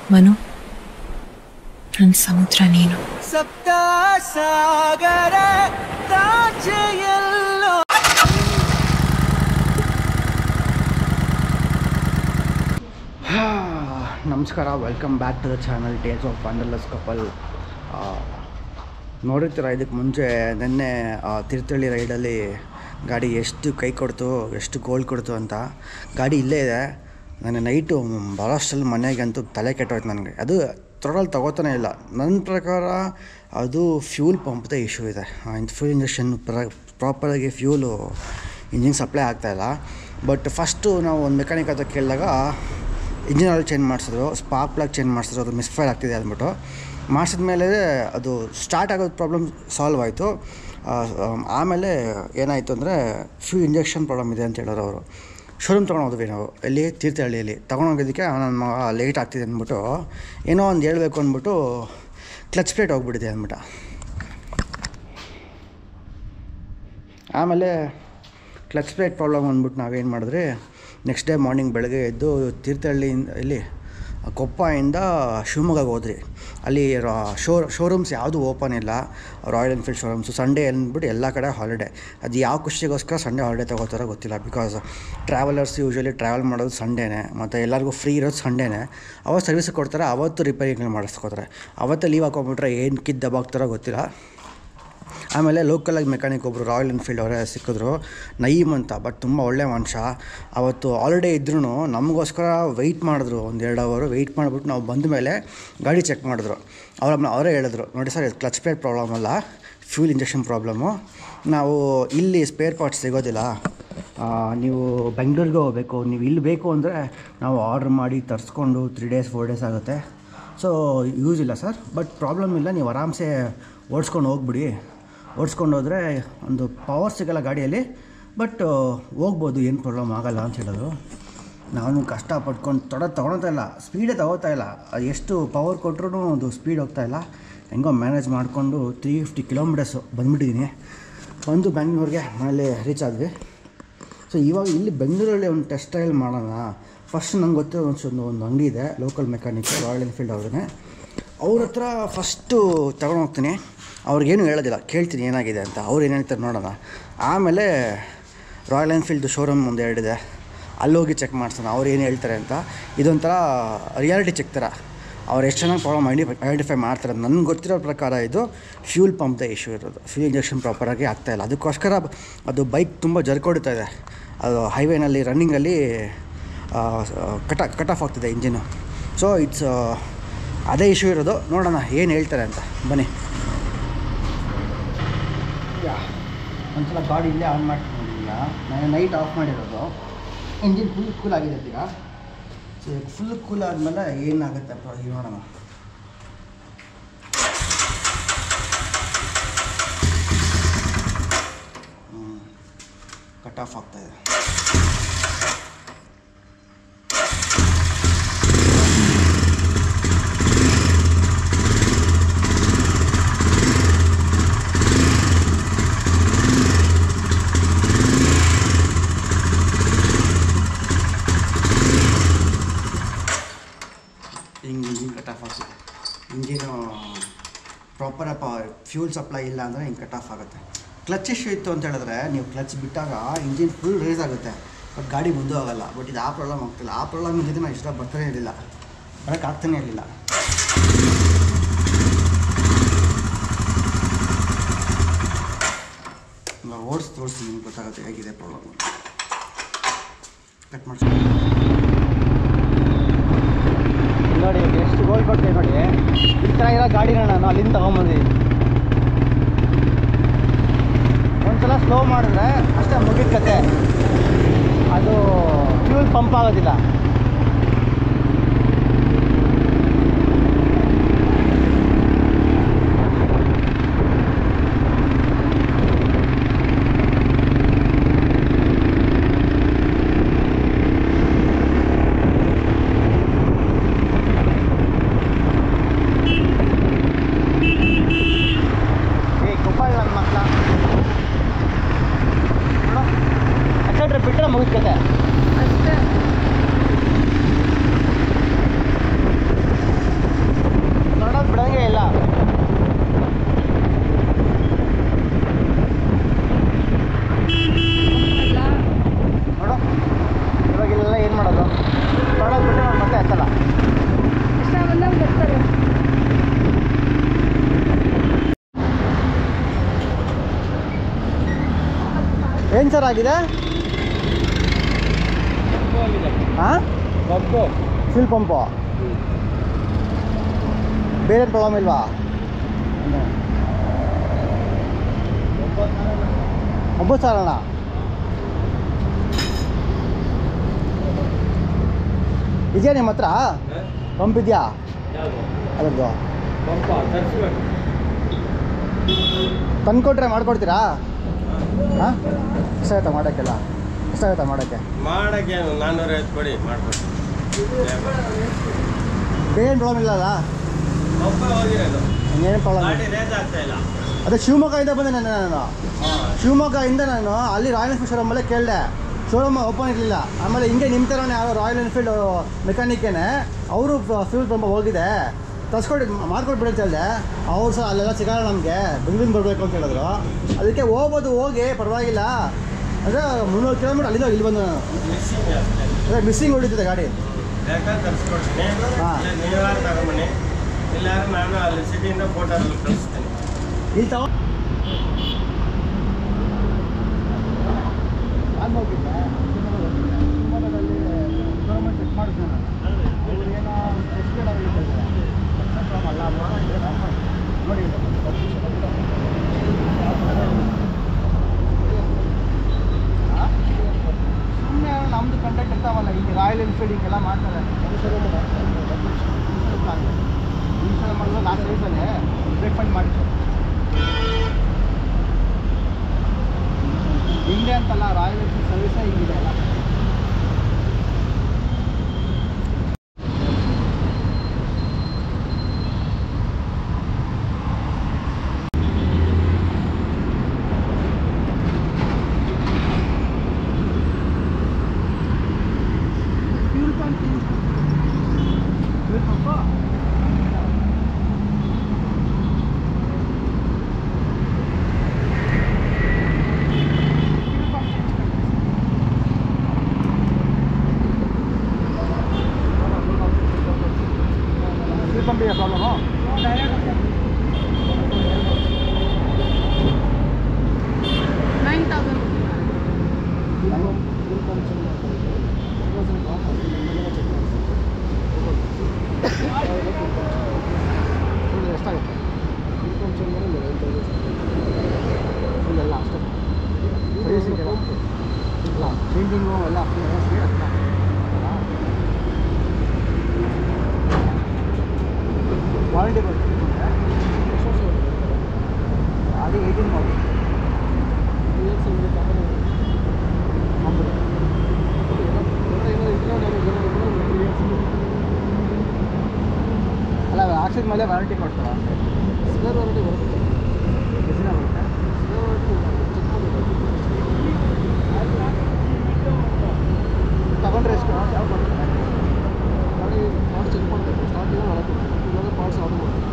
ಮನು ನನ್ನ ಸಮುದ್ರ ನೀನು ಸಪ್ತ ಸಾಗರ ಎಲ್ಲೋ ನಮಸ್ಕಾರ welcome back to the channel tales of wanderless couple ನೋಡಿರ್ತೀರ ಇದಕ್ಕೆ ಮುಂಚೆ ನಿನ್ನೆ ಆ, ತೀರ್ಥಹಳ್ಳಿ ರೈಡಲ್ಲಿ ಗಾಡಿ ಎಷ್ಟು ಕೈ ಕೊಡ್ತು ಎಷ್ಟು ಗೋಲ್ಡ್ ಕೊಡ್ತು ಅಂತ ಗಾಡಿ ಇಲ್ಲೇ ಇದೆ ನಾನು ನೈಟು ಬರೋಷ್ಟರಲ್ಲಿ ಮನೆಗಂತೂ ತಲೆ ಕೆಟ್ಟೋಯ್ತು ನನಗೆ ಅದು ಥ್ರೋಡಲ್ಲಿ ತಗೋತಾನೆ ಇಲ್ಲ ನನ್ನ ಪ್ರಕಾರ ಅದು ಫ್ಯೂಲ್ ಪಂಪ್ದೇ ಇಶ್ಯೂ ಇದೆ ಫ್ಯೂಲ್ ಇಂಜೆಕ್ಷನ್ ಪ್ರ ಪ್ರಾಪರಾಗಿ ಫ್ಯೂಲು ಇಂಜಿನ್ ಸಪ್ಲೈ ಆಗ್ತಾಯಿಲ್ಲ ಬಟ್ ಫಸ್ಟು ನಾವು ಒಂದು ಮೆಕ್ಯಾನಿಕ್ ಹತ್ರ ಕೇಳಿದಾಗ ಇಂಜಿನ್ ಆಯಿಲ್ ಚೇಂಜ್ ಮಾಡಿಸಿದ್ರು ಸ್ಪಾರ್ಕ್ ಪ್ಲಗ್ ಚೇಂಜ್ ಮಾಡಿಸಿದ್ರು ಅದು ಮಿಸ್ಫೈರ್ ಆಗ್ತಿದೆ ಅಂದ್ಬಿಟ್ಟು ಮಾಡಿಸಿದ ಮೇಲೆ ಅದು ಸ್ಟಾರ್ಟ್ ಆಗೋದು ಪ್ರಾಬ್ಲಮ್ ಸಾಲ್ವ್ ಆಯಿತು ಆಮೇಲೆ ಏನಾಯಿತು ಅಂದರೆ ಫ್ಯೂ ಇಂಜೆಕ್ಷನ್ ಪ್ರಾಬ್ಲಮ್ ಇದೆ ಅಂತ ಹೇಳೋರು ಅವರು ಶೋರೂಮ್ ತೊಗೊಂಡು ಹೋದ್ವಿ ನಾವು ಎಲ್ಲಿ ತೀರ್ಥಹಳ್ಳಿಯಲ್ಲಿ ತೊಗೊಂಡೋಗಿದ್ದಕ್ಕೆ ನನ್ನ ಮಗ ಲೇಟ್ ಆಗ್ತಿದೆ ಅಂದ್ಬಿಟ್ಟು ಏನೋ ಒಂದು ಹೇಳ್ಬೇಕು ಅಂದ್ಬಿಟ್ಟು ಕ್ಲಚ್ ಪ್ಲೇಟ್ ಹೋಗ್ಬಿಟ್ಟಿದೆ ಅಂದ್ಬಿಟ್ಟು ಆಮೇಲೆ ಕ್ಲಚ್ ಪ್ಲೇಟ್ ಪ್ರಾಬ್ಲಮ್ ಅಂದ್ಬಿಟ್ಟು ನಾವೇನು ಮಾಡಿದ್ರಿ ನೆಕ್ಸ್ಟ್ ಡೇ ಮಾರ್ನಿಂಗ್ ಬೆಳಗ್ಗೆ ಎದ್ದು ತೀರ್ಥಹಳ್ಳಿಯಿಂದ ಇಲ್ಲಿ ಕೊಪ್ಪದಿಂದ ಶಿವಮೊಗ್ಗಗೆ ಹೋದ್ರಿ ಅಲ್ಲಿ ರಾ- ಶೋ ಶೋರೂಮ್ಸ್ ಯಾವುದು ಓಪನ್ ಇಲ್ಲ ರಾಯಲ್ ಎನ್ಫೀಲ್ಡ್ ಶೋರೂಮ್ಸು ಸಂಡೇ ಅಂದ್ಬಿಟ್ಟು ಎಲ್ಲ ಕಡೆ ಹಾಲಿಡೇ ಅದು ಯಾವ ಖುಷಿಗೋಸ್ಕರ ಸಂಡೇ ಹಾಲಿಡೇ ತಗೋತಾರೋ ಗೊತ್ತಿಲ್ಲ ಬಿಕಾಸ್ ಟ್ರಾವೆಲರ್ಸ್ ಯೂಶ್ವಲಿ ಟ್ರಾವೆಲ್ ಮಾಡೋದು ಸಂಡೇನೆ ಮತ್ತು ಎಲ್ಲರಿಗೂ ಫ್ರೀ ಇರೋದು ಸಂಡೇನೆ ಅವತ್ತು ಸರ್ವಿಸ್ ಕೊಡ್ತಾರೆ ಅವತ್ತು ರಿಪೇರಿಗಳು ಮಾಡಿಸ್ಕೊತಾರೆ ಅವತ್ತೇ ಲೀವ್ ಹಾಕೊಂಬಿಟ್ರೆ ಏನು ಕಿದ್ದು ದಬ್ಬಾಗ್ತಾರೋ ಗೊತ್ತಿಲ್ಲ ಆಮೇಲೆ ಲೋಕಲಾಗಿ ಮೆಕ್ಯಾನಿಕ್ ಒಬ್ಬರು ರಾಯಲ್ ಎನ್ಫೀಲ್ಡ್ ಅವರೇ ಸಿಕ್ಕಿದ್ರು ನಯೀಮ್ ಅಂತ ಬಟ್ ತುಂಬ ಒಳ್ಳೆ ಮನುಷ್ಯ ಅವತ್ತು ಆಲ್ರೆಡಿ ಇದ್ರೂ ನಮಗೋಸ್ಕರ ವೆಯ್ಟ್ ಮಾಡಿದ್ರು ಒಂದು ಎರಡು ಅವರು ವೆಯ್ಟ್ ಮಾಡಿಬಿಟ್ಟು ನಾವು ಬಂದ ಮೇಲೆ ಗಾಡಿ ಚೆಕ್ ಮಾಡಿದ್ರು ಅವ್ರ ಅವರೇ ಹೇಳಿದ್ರು ನೋಡಿ ಸರ್ ಇದು ಕ್ಲಚ್ ಪ್ಲೇಟ್ ಪ್ರಾಬ್ಲಮ್ ಅಲ್ಲ ಫ್ಯೂಲ್ ಇಂಜೆಕ್ಷನ್ ಪ್ರಾಬ್ಲಮ್ಮು ನಾವು ಇಲ್ಲಿ ಸ್ಪೇರ್ ಪಾರ್ಟ್ಸ್ ಸಿಗೋದಿಲ್ಲ ಆ, ನೀವು ಬೆಂಗಳೂರಿಗೆ ಹೋಗಬೇಕು ನೀವು ಇಲ್ಲಿ ಬೇಕು ಅಂದರೆ ನಾವು ಆರ್ಡ್ರ್ ಮಾಡಿ ತರಿಸ್ಕೊಂಡು ತ್ರೀ ಡೇಸ್ ಫೋರ್ ಡೇಸ್ ಆಗುತ್ತೆ ಸೊ ಯೂಸ್ ಇಲ್ಲ ಸರ್ ಬಟ್ ಪ್ರಾಬ್ಲಮ್ ಇಲ್ಲ ನೀವು ಆರಾಮ್ಸೆ ಓಡಿಸ್ಕೊಂಡು ಹೋಗ್ಬಿಡಿ ಓಡಿಸ್ಕೊಂಡು ಹೋದರೆ ಒಂದು ಪವರ್ ಸಿಗಲ್ಲ ಗಾಡಿಯಲ್ಲಿ ಬಟ್ ಹೋಗ್ಬೋದು ಏನು ಪ್ರಾಬ್ಲಮ್ ಆಗಲ್ಲ ಅಂತ ಹೇಳೋದು ನಾನು ಕಷ್ಟ ಪಟ್ಕೊಂಡು ತೊಡ ತೊಗೊಳ್ತಾ ಇಲ್ಲ ಸ್ಪೀಡೇ ತಗೋತಾ ಇಲ್ಲ ಅದು ಎಷ್ಟು ಪವರ್ ಕೊಟ್ಟರು ಅದು ಸ್ಪೀಡ್ ಹೋಗ್ತಾ ಇಲ್ಲ ಹೆಂಗೋ ಮ್ಯಾನೇಜ್ ಮಾಡಿಕೊಂಡು ತ್ರೀ ಫಿಫ್ಟಿ ಕಿಲೋಮೀಟರ್ಸು ಬಂದುಬಿಟ್ಟಿದ್ದೀನಿ ಬಂದು ಬೆಂಗಳೂರಿಗೆ ಮನೇಲಿ ರೀಚ್ ಆದ್ವಿ ಸೊ ಇವಾಗ ಇಲ್ಲಿ ಬೆಂಗಳೂರಲ್ಲಿ ಒಂದು ಟೆಸ್ಟ್ ಟ್ರಯಲ್ ಮಾಡೋಣ ಫಸ್ಟ್ ನಂಗೆ ಗೊತ್ತಿರೋ ಒಂದು ಒಂದು ಅಂಗಡಿ ಇದೆ ಲೋಕಲ್ ಮೆಕ್ಯಾನಿಕ್ ರಾಯಲ್ ಎನ್ಫೀಲ್ಡ್ ಅವ್ರನ್ನೇ ಅವ್ರ ಹತ್ರ ಫಸ್ಟು ತಗೊಂಡು ಹೋಗ್ತೀನಿ ಅವ್ರಿಗೇನು ಹೇಳೋದಿಲ್ಲ ಕೇಳ್ತೀನಿ ಏನಾಗಿದೆ ಅಂತ ಅವ್ರು ಏನು ಹೇಳ್ತಾರೆ ನೋಡೋಣ ಆಮೇಲೆ ರಾಯಲ್ ಎನ್ಫೀಲ್ಡ್ ಶೋರೂಮ್ ಒಂದು ಎರಡಿದೆ ಅಲ್ಲೋಗಿ ಚೆಕ್ ಮಾಡ್ಸೋಣ ಅವ್ರು ಏನು ಹೇಳ್ತಾರೆ ಅಂತ ಇದೊಂಥರ ರಿಯಾಲಿಟಿ ಚೆಕ್ ಥರ ಅವ್ರು ಎಷ್ಟು ಚೆನ್ನಾಗಿ ಪ್ರಾಬ್ಲಮ್ ಐಡೆಂಟಿಫೈ ಐಡೆಂಟಿಫೈ ಮಾಡ್ತಾರೆ ನನಗೆ ಗೊತ್ತಿರೋ ಪ್ರಕಾರ ಇದು ಫ್ಯೂಲ್ ಪಂಪ್ದೇ ಇಶ್ಯೂ ಇರೋದು ಫ್ಯೂಲ್ ಇಂಜೆಕ್ಷನ್ ಪ್ರಾಪರಾಗಿ ಆಗ್ತಾಯಿಲ್ಲ ಅದಕ್ಕೋಸ್ಕರ ಅದು ಬೈಕ್ ತುಂಬ ಜರ್ಕೊಡ್ತಾ ಇದೆ ಅದು ಹೈವೇನಲ್ಲಿ ರನ್ನಿಂಗಲ್ಲಿ ಕಟ ಕಟ್ ಆಫ್ ಆಗ್ತಿದೆ ಇಂಜಿನು ಸೊ ಇಟ್ಸ್ ಅದೇ ಇಶ್ಯೂ ಇರೋದು ನೋಡೋಣ ಏನು ಹೇಳ್ತಾರೆ ಅಂತ ಬನ್ನಿ ಒಂದ್ಸಲ ಗಾಡಿ ಇಲ್ಲೇ ಆನ್ ಮಾಡ್ಕೊಂಡಿಲ್ಲ ನಾನು ನೈಟ್ ಆಫ್ ಮಾಡಿರೋದು ಇಂಜಿನ್ ಫುಲ್ ಕೂಲ್ ಆಗಿದೆ ಈಗ ಸೊ ಫುಲ್ ಕೂಲ್ ಆದಮೇಲೆ ಏನಾಗುತ್ತೆ ಪ್ರ- ಈಗ ನೋಡೋಣ ಕಟ್ ಆಫ್ ಆಗ್ತಾ ಇದೆ ಹಿಂಗೆ ಇಂಜಿನ್ ಕಟ್ ಆಫ್ ಆಗ್ತದೆ ಇಂಜಿನು ಪ್ರಾಪರ್ ಫ್ಯೂಲ್ ಸಪ್ಲೈ ಇಲ್ಲ ಅಂದರೆ ಹಿಂಗೆ ಕಟ್ ಆಫ್ ಆಗುತ್ತೆ ಕ್ಲಚ್ ಇಶ್ಯೂ ಇತ್ತು ಅಂತ ಹೇಳಿದ್ರೆ ನೀವು ಕ್ಲಚ್ ಬಿಟ್ಟಾಗ ಇಂಜಿನ್ ಫುಲ್ ರೇಸ್ ಆಗುತ್ತೆ ಬಟ್ ಗಾಡಿ ಮುಂದೆ ಹೋಗಲ್ಲ ಬಟ್ ಇದು ಆ ಪ್ರಾಬ್ಲಮ್ ಆಗ್ತಿಲ್ಲ ಆ ಪ್ರಾಬ್ಲಮ್ ಜೊತೆ ನಾನು ಇಷ್ಟ ಬರ್ತಾನೆ ಇರಲಿಲ್ಲ ಬರೋಕ್ಕೆ ಆಗ್ತಾನೆ ಇರಲಿಲ್ಲ ಓಡಿಸಿ ತೋರಿಸಿ ನಿಮ್ಗೆ ಗೊತ್ತಾಗುತ್ತೆ ಹೇಗಿದೆ ಪ್ರಾಬ್ಲಮ್ ಕಟ್ ಮಾಡಿಸಿ ನೋಡಿ ಎಷ್ಟು ಗೋಲ್ಡ್ ಕೊಡ್ತೀವಿ ನೋಡಿ ಈ ಥರ ಇರೋ ಗಾಡಿನ ನಾನು ಅಲ್ಲಿಂದ ತೊಗೊಂಬಂದಿದ್ದೀನಿ ಒಂದ್ಸಲ ಸ್ಲೋ ಮಾಡಿದ್ರೆ ಅಷ್ಟೇ ಮುಗಿದ ಕತೆ ಅದು ಫ್ಯೂಲ್ ಪಂಪ್ ಆಗೋದಿಲ್ಲ ಏ ಕುಪ್ಪಳ ನನ್ನ ಮಕ್ಕಳ ನೋಡು ಅಚ್ಚಡ್ರೆ ಬಿಟ್ಟರೆ ಮುಗಿದ ಕತೆ ಅಷ್ಟೇ ಏನು ಸರ್ ಆಗಿದೆ ಹಾಂ ಪಂಪು ಫಿಲ್ ಪಂಪು ಬೇರೆ ಪ್ರಾಬ್ಲಮ್ ಇಲ್ವಾ ಒಂಬತ್ತು ಸಾವಿರ ಅಣ್ಣ ಇದೆಯಾ ನಿಮ್ಮ ಹತ್ರ ಪಂಪ್ ಇದೆಯಾ ಅದರದ್ದು ಪಂಪ ತರಿಸ್ಬೇಕು ತಂದ್ಕೊಟ್ರೆ ಮಾಡ್ಕೊಡ್ತೀರಾ ಹಾಂ ಎಷ್ಟಾಗುತ್ತಾ ಮಾಡೋಕ್ಕೆಲ್ಲ ಎಷ್ಟಾಗುತ್ತಾ ಮಾಡೋಕ್ಕೆ ಮಾಡಕ್ಕೆ ನಾನ್ನೂರ ಐವತ್ತು ಕೊಡಿ ಮಾಡ್ಕೊಡ್ತೀನಿ ಬೇರೇನು ಪ್ರಾಬ್ಲಮ್ ಇಲ್ಲ ಅಲ್ಲ ಪಂಪ ಹೋಗಿರೋದು ಇನ್ನೇನು ಪ್ರಾಬ್ಲಮ್ ಗಾಡಿ ರೇಸ್ ಆಗ್ತಾ ಇಲ್ಲ ಅದೇ ಶಿವಮೊಗ್ಗದಿಂದ ಬಂದೆ ನಾನು ನಾನು ಶಿವಮೊಗ್ಗದಿಂದ ನಾನು ಅಲ್ಲಿ ರಾಯಲ್ ಎನ್ಫೀಲ್ಡ್ ಶೋರೂಮಲ್ಲೇ ಕೇಳಿದೆ ಶೋರೂಮ್ ಓಪನ್ ಇರಲಿಲ್ಲ ಆಮೇಲೆ ಹಿಂಗೆ ನಿಮ್ಮ ಥರನೇ ಯಾರೋ ರಾಯಲ್ ಎನ್ಫೀಲ್ಡ್ ಮೆಕ್ಯಾನಿಕ್ಕೇನೆ ಅವರು ಫ್ಯೂಲ್ ಪಂಪ್ ಹೋಗಿದೆ ತರ್ಸ್ಕೊಟ್ಟು ಮಾಡ್ಕೊಟ್ಬಿಡಿ ಅಂತ ಹೇಳಿದೆ ಅವ್ರು ಸಹ ಅಲ್ಲೆಲ್ಲ ಸಿಗಲ್ಲ ನಮಗೆ ಬೆಂಗಳೂರಿಗೆ ಬರಬೇಕು ಅಂತ ಹೇಳಿದ್ರು ಅದಕ್ಕೆ ಹೋಗ್ಬೋದು ಹೋಗಿ ಪರವಾಗಿಲ್ಲ ಅಂದರೆ ಮುನ್ನೂರು ಕಿಲೋಮೀಟ್ರ್ ಅಲ್ಲಿಂದ ಇಲ್ಲಿ ಬಂದು ನಾನು ಮಿಸ್ಸಿಂಗ್ ಅಷ್ಟೇ ಅದೇ ಮಿಸ್ಸಿಂಗ್ ಹೊಡಿತಿದೆ ಗಾಡಿ ಬೇಕಾದ್ರೆ ತರಿಸ್ಕೊಡ್ತೀನಿ ಹಾ. ಇಲ್ಲ ನೀವಾರು ತಗೊಂಬನ್ನಿ ಇಲ್ಲಾದ್ರೆ ನಾನು ಅಲ್ಲಿ ಸಿಟಿಯಿಂದ ಫೋಟೋ ಕಳಿಸ್ತೀನಿ ಇಲ್ಲಿ ತಗೋ ನಾನು ಹೋಗಿದ್ದೆ ಶಿವಮೊಗ್ಗದಲ್ಲಿ ಗೌರ್ಮೆಂಟ್ ಚೆಕ್ ಮಾಡಿದ್ದೆ ನಾನು ಅವ್ರು ಏನೋ ಟೆಸ್ಟ್ ಅಲ್ಲ ಅಲ್ವಾ? ನೋಡಿ ಸುಮ್ಮನೆ ನಮ್ಮದು ಕಂಟೆಕ್ಟ್ ಇರ್ತಾವಲ್ಲ ಈಗ ರಾಯಲ್ ಎನ್ಫೀಲ್ಡ್ ಹಿಂಗೆಲ್ಲ ಮಾಡ್ತಾರೆ ಈ ಸಲ ಮಾಡಿದ್ರೆ ನಾಲ್ಕು ಡೇಸಲ್ಲೇ ಬ್ರೇಕ್ಫಂಡ್ ಮಾಡಿದ್ರು ಹಿಂಗೆ ಅಂತಲ್ಲ ರಾಯಲ್ ಎನ್ಫೀಲ್ಡ್ ಸರ್ವಿಸೇ ಹಿಂಗಿದೆ ಅಲ್ಲ fuel pump fuel pump fuel pump ಇದೆ ಪ್ರಾಬ್ಲಮು ನೈನ್ ತೌಸಂಡ್ ಎಷ್ಟಾಗುತ್ತೆ ಇಲ್ಲ ಅಷ್ಟೇ ಸರ್ವಿಸಿಂಗ್ ಇಲ್ಲ ಚೇಂಜಿಂಗು ಎಲ್ಲ ವಾರಂಟಿ ಬರುತ್ತೆ ಅದು ಏಯ್ಟೀನ್ ಮಾಡಿ ಅಲ್ಲ ಹಾಕ್ಸಿದ ಮೇಲೆ ವಾರಂಟಿ ಕೊಡ್ತಾರ ಸ್ಪೇರ್ ವಾರಂಟಿ ಬರುತ್ತೆ ಎಷ್ಟು ದಿನ ಬರುತ್ತೆ ತಗೊಂಡ್ರೆ ಎಷ್ಟು ಯಾವ ಕೊಡ್ತಾರೆ ಗಾಡಿ ಪಾರ್ಟ್ಸ್ ಚೆಕ್ ಮಾಡ್ಬೇಕು ಸ್ಟಾರ್ಟಿಂಗ್ ಒಳಗೆ ಇವಾಗ ಪಾರ್ಟ್ಸ್ ಆರ್ಡರ್ ಮಾಡ್ಬೇಕು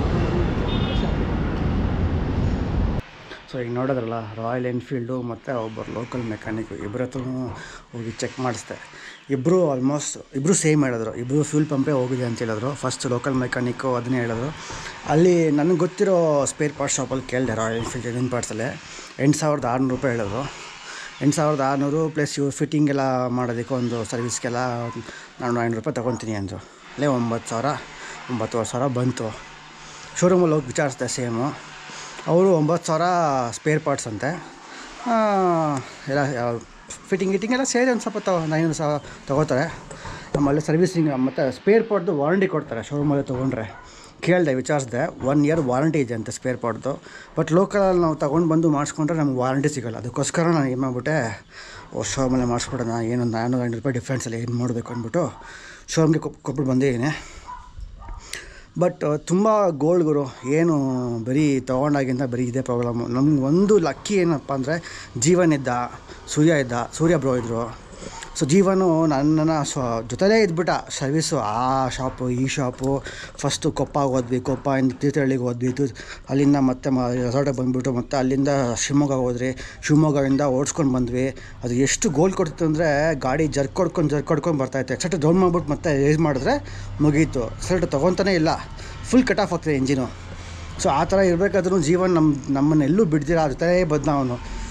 ಸೊ ಈಗ ನೋಡಿದ್ರಲ್ಲ ರಾಯಲ್ ಎನ್ಫೀಲ್ಡು ಮತ್ತು ಒಬ್ಬರು ಲೋಕಲ್ ಮೆಕ್ಯಾನಿಕ್ ಇಬ್ಬರ ಹತ್ರ ಹೋಗಿ ಚೆಕ್ ಮಾಡಿಸ್ದೆ ಇಬ್ಬರು ಆಲ್ಮೋಸ್ಟ್ ಇಬ್ಬರು ಸೇಮ್ ಹೇಳಿದ್ರು ಇಬ್ಬರು ಫ್ಯೂಲ್ ಪಂಪೇ ಹೋಗಿದೆ ಅಂತ ಹೇಳಿದ್ರು ಫಸ್ಟ್ ಲೋಕಲ್ ಮೆಕ್ಯಾನಿಕ್ಕು ಅದನ್ನೇ ಹೇಳಿದ್ರು ಅಲ್ಲಿ ನನಗೆ ಗೊತ್ತಿರೋ ಸ್ಪೇರ್ ಪಾರ್ಟ್ ಶಾಪಲ್ಲಿ ಕೇಳಿದೆ ರಾಯಲ್ ಎನ್ಫೀಲ್ಡ್ ಇಂಜಿನ್ ಪಾರ್ಟ್ಸಲ್ಲಿ ಎಂಟು ಸಾವಿರದ ಆರುನೂರು ರೂಪಾಯಿ ಹೇಳಿದ್ರು ಎಂಟು ಸಾವಿರದ ಆರುನೂರು ಪ್ಲಸ್ ಇವು ಫಿಟ್ಟಿಂಗ್ ಎಲ್ಲ ಮಾಡೋದಕ್ಕೆ ಒಂದು ಸರ್ವಿಸ್ಗೆಲ್ಲ ನಾನು ಐನೂರು ರೂಪಾಯಿ ತೊಗೊತೀನಿ ಅಂದರು ಅಲ್ಲೇ ಒಂಬತ್ತು ಸಾವಿರ ಒಂಬತ್ತುವರೆ ಸಾವಿರ ಬಂತು ಶೋರೂಮಲ್ಲಿ ಹೋಗಿ ವಿಚಾರಿಸ್ದೆ ಸೇಮು ಅವರು ಒಂಬತ್ತು ಸಾವಿರ ಸ್ಪೇರ್ ಪಾರ್ಟ್ಸ್ ಅಂತೆ ಆ, ಎಲ್ಲ ಫಿಟ್ಟಿಂಗ್ ಗಿಟ್ಟಿಂಗ್ ಎಲ್ಲ ಸೇರಿ ಒಂದು ಸ್ವಲ್ಪ ತಗೋ ಐನೂರು ಸಾವಿರ ತೊಗೋತಾರೆ ಆಮೇಲೆ ಸರ್ವಿಸಿಂಗ್ ಮತ್ತು ಸ್ಪೇರ್ ಪಾರ್ಟ್ದು ವಾರಂಟಿ ಕೊಡ್ತಾರೆ ಶೋರೂಮಲ್ಲಿ ತೊಗೊಂಡ್ರೆ ಕೇಳಿದೆ ವಿಚಾರಿಸಿದೆ ಒನ್ ಇಯರ್ ವಾರಂಟಿ ಇದೆ ಅಂತ ಸ್ಪೇರ್ ಪಾರ್ಟ್ದು ಬಟ್ ಲೋಕಲಲ್ಲಿ ನಾವು ತೊಗೊಂಡು ಬಂದು ಮಾಡಿಸ್ಕೊಂಡ್ರೆ ನಮ್ಗೆ ವಾರಂಟಿ ಸಿಗೋಲ್ಲ ಅದಕ್ಕೋಸ್ಕರ ನಾನು ಏನು ಮಾಡ್ಬಿಟ್ಟೆ ಓ ಶೋರೂಮಲ್ಲೇ ಮಾಡಿಸ್ಕೊಡೋಣ ಏನು ನಾನ್ನೂರು ಐನೂರು ರೂಪಾಯಿ ಡಿಫ್ರೆನ್ಸಲ್ಲಿ ಏನು ಮಾಡಬೇಕು ಅಂದ್ಬಿಟ್ಟು ಶೋರೂಮ್ಗೆ ಕೊಟ್ಟು ಕೊಟ್ಬಿಟ್ಟು ಬಂದಿದ್ದೀನಿ ಬಟ್ ತುಂಬ ಗೋಲ್ಡ್ ಗುರು ಏನು ಬರೀ ತೊಗೊಂಡಾಗಿಂದ ಬರೀ ಇದೇ ಪ್ರಾಬ್ಲಮ್ಮು ನಮ್ಗೆ ಒಂದು ಲಕ್ಕಿ ಏನಪ್ಪ ಅಂದರೆ ಜೀವನ್ ಇದ್ದ ಸೂರ್ಯ ಇದ್ದ ಸೂರ್ಯ ಬ್ರೋ ಇದ್ದರು ಸೊ ಜೀವನು ನನ್ನನ್ನು ಸ್ವ ಜೊತೆಲೇ ಇದ್ಬಿಟ್ಟ ಸರ್ವಿಸು ಆ ಶಾಪು ಈ ಶಾಪು ಫಸ್ಟು ಕೊಪ್ಪಾಗ ಹೋದ್ವಿ ಕೊಪ್ಪದಿಂದ ತೀರ್ಥಹಳ್ಳಿಗೆ ಹೋದ್ವಿ ತೀರ್ಥ ಅಲ್ಲಿಂದ ಮತ್ತೆ ಮ ರೆಸಾರ್ಟಿಗೆ ಬಂದುಬಿಟ್ಟು ಮತ್ತೆ ಅಲ್ಲಿಂದ ಶಿವಮೊಗ್ಗ ಹೋದ್ರಿ ಶಿವಮೊಗ್ಗದಿಂದ ಓಡಿಸ್ಕೊಂಡು ಬಂದ್ವಿ ಅದು ಎಷ್ಟು ಗೋಲ್ ಕೊಡ್ತಿತ್ತು ಅಂದರೆ ಗಾಡಿ ಜರ್ಕ್ ಕೊಡ್ಕೊಂಡು ಜರ್ಕ್ ಕೊಡ್ಕೊಂಡು ಬರ್ತಾಯಿತ್ತು ಎಕ್ಸೆಟ್ ಡೌನ್ ಮಾಡ್ಬಿಟ್ಟು ಮತ್ತೆ ರೇಸ್ ಮಾಡಿದ್ರೆ ಮುಗೀತು ಎಕ್ಸೆಟ್ ತೊಗೊತಾನೇ ಇಲ್ಲ ಫುಲ್ ಕಟ್ ಆಫ್ ಆಗ್ತದೆ ಇಂಜಿನು ಸೊ ಆ ಥರ ಇರಬೇಕಾದ್ರೂ ಜೀವನ್ ನಮ್ಮ ನಮ್ಮನ್ನೆಲ್ಲೂ ಬಿಡ್ದಿರ ಅದ್ರ ಜೊತೆ ಬಂದ ಅವನು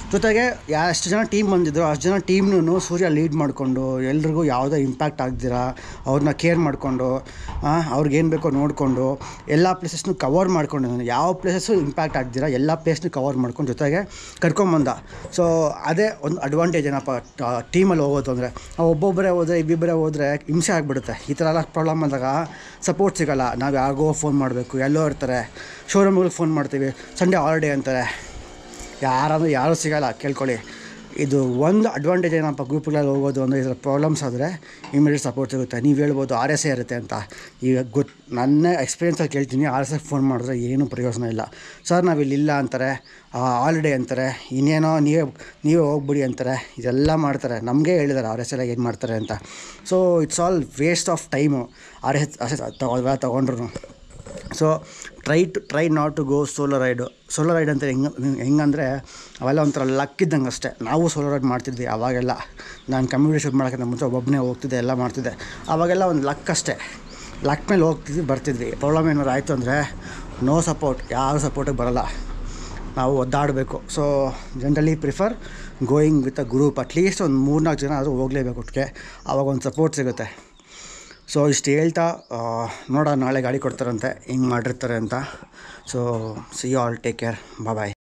ಜೊತೆಗೆ ಯಾ ಎಷ್ಟು ಜನ ಟೀಮ್ ಬಂದಿದ್ರು ಅಷ್ಟು ಜನ ಟೀಮ್ನೂ ಸೂರ್ಯ ಲೀಡ್ ಮಾಡಿಕೊಂಡು ಎಲ್ರಿಗೂ ಯಾವುದೇ ಇಂಪ್ಯಾಕ್ಟ್ ಆಗ್ದಿರ ಅವ್ರನ್ನ ಕೇರ್ ಮಾಡಿಕೊಂಡು ಅವ್ರಿಗೇನು ಬೇಕೋ ನೋಡಿಕೊಂಡು ಎಲ್ಲ ಪ್ಲೇಸಸ್ನು ಕವರ್ ಮಾಡ್ಕೊಂಡು ನಾನು ಯಾವ ಪ್ಲೇಸಸ್ಸು ಇಂಪ್ಯಾಕ್ಟ್ ಆಗ್ದಿರ ಎಲ್ಲ ಪ್ಲೇಸ್ನು ಕವರ್ ಮಾಡ್ಕೊಂಡು ಜೊತೆಗೆ ಕರ್ಕೊಂಬಂದ ಸೊ ಅದೇ ಒಂದು ಅಡ್ವಾಂಟೇಜ್ ಏನಪ್ಪ ಟೀಮಲ್ಲಿ ಹೋಗೋದು ಅಂದರೆ ಒಬ್ಬೊಬ್ಬರೇ ಹೋದರೆ ಇಬ್ಬಿಬ್ಬರೇ ಹೋದರೆ ಹಿಂಸೆ ಆಗಿಬಿಡುತ್ತೆ ಈ ಥರ ಎಲ್ಲ ಪ್ರಾಬ್ಲಮ್ ಬಂದಾಗ ಸಪೋರ್ಟ್ ಸಿಗೋಲ್ಲ ನಾವು ಯಾರಿಗೋ ಫೋನ್ ಮಾಡಬೇಕು ಎಲ್ಲೋ ಇರ್ತಾರೆ ಶೋರೂಮ್ಗಳಿಗೆ ಫೋನ್ ಮಾಡ್ತೀವಿ ಸಂಡೇ ಹಾಲಿಡೇ ಅಂತಾರೆ ಯಾರಾದರೂ ಯಾರೂ ಸಿಗೋಲ್ಲ ಕೇಳ್ಕೊಳ್ಳಿ ಇದು ಒಂದು ಅಡ್ವಾಂಟೇಜ್ ಏನಪ್ಪ ಗ್ರೂಪ್ಗಳಲ್ಲಿ ಹೋಗೋದು ಅಂದರೆ ಇದರ ಪ್ರಾಬ್ಲಮ್ಸ್ ಆದರೆ ಇಮಿಡಿಯೇಟ್ ಸಪೋರ್ಟ್ ಸಿಗುತ್ತೆ ನೀವು ಹೇಳ್ಬೋದು ಆರ್ ಎಸ್ ಎ ಇರುತ್ತೆ ಅಂತ ಈಗ ಗೊತ್ತು ನನ್ನ ಎಕ್ಸ್ಪೀರಿಯನ್ಸಲ್ಲಿ ಕೇಳ್ತೀನಿ ಆರ್ ಎಸ್ ಎಫ್ ಫೋನ್ ಮಾಡಿದ್ರೆ ಏನೂ ಪ್ರಯೋಜನ ಇಲ್ಲ ಸರ್ ನಾವು ಇಲ್ಲಿ ಇಲ್ಲ ಅಂತಾರೆ ಹಾಲಿಡೇ ಅಂತಾರೆ ಇನ್ನೇನೋ ನೀವೇ ನೀವೇ ಹೋಗ್ಬಿಡಿ ಅಂತಾರೆ ಇದೆಲ್ಲ ಮಾಡ್ತಾರೆ ನಮಗೆ ಹೇಳಿದ್ದಾರೆ ಆರ್ ಎಸ್ ಎಲ್ಲ ಏನು ಮಾಡ್ತಾರೆ ಅಂತ so it's all waste of time R S R S ತಗೋ ತೊಗೊಂಡ್ರು so try to try not to go solo ride solo ride ಅಂತ ಹೆಂಗೆ ಹೆಂಗಂದರೆ ಅವೆಲ್ಲ ಒಂಥರ ಲಕ್ ಇದ್ದಂಗೆ ಅಷ್ಟೇ ನಾವು ಸೋಲೋ ರೈಡ್ ಮಾಡ್ತಿದ್ವಿ ಅವಾಗೆಲ್ಲ ನಾನು ಕಮ್ಯುನಿಟಿ ಶೂಟ್ ಮಾಡೋಕ್ಕಿಂತ ಮುಂಚೆ ಒಬ್ಬನೇ ಹೋಗ್ತಿದ್ದೆ ಎಲ್ಲ ಮಾಡ್ತಿದ್ದೆ ಅವಾಗೆಲ್ಲ ಒಂದು ಲಕ್ ಅಷ್ಟೇ ಲಕ್ ಮೇಲೆ ಹೋಗ್ತಿದ್ವಿ ಬರ್ತಿದ್ವಿ ಪ್ರಾಬ್ಲಮ್ ಏನಾದ್ರು ಆಯಿತು ಅಂದರೆ ನೋ ಸಪೋರ್ಟ್ ಯಾರು ಸಪೋರ್ಟಿಗೆ ಬರೋಲ್ಲ ನಾವು ಒದ್ದಾಡಬೇಕು so generally prefer going with a group at least ಒಂದು ಮೂರ್ನಾಲ್ಕು ಜನ ಆದರೂ ಹೋಗಲೇಬೇಕು ಒಟ್ಟಿಗೆ ಆವಾಗ ಒಂದು ಸಪೋರ್ಟ್ ಸಿಗುತ್ತೆ ಸೊ ಇಷ್ಟು ಹೇಳ್ತಾ ಆ, ನೋಡೋಣ ನಾಳೆ ಗಾಡಿ ಕೊಡ್ತಾರಂತೆ ಹಿಂಗೆ ಮಾಡಿರ್ತಾರೆ ಅಂತ so see all take care ಬಾಯ್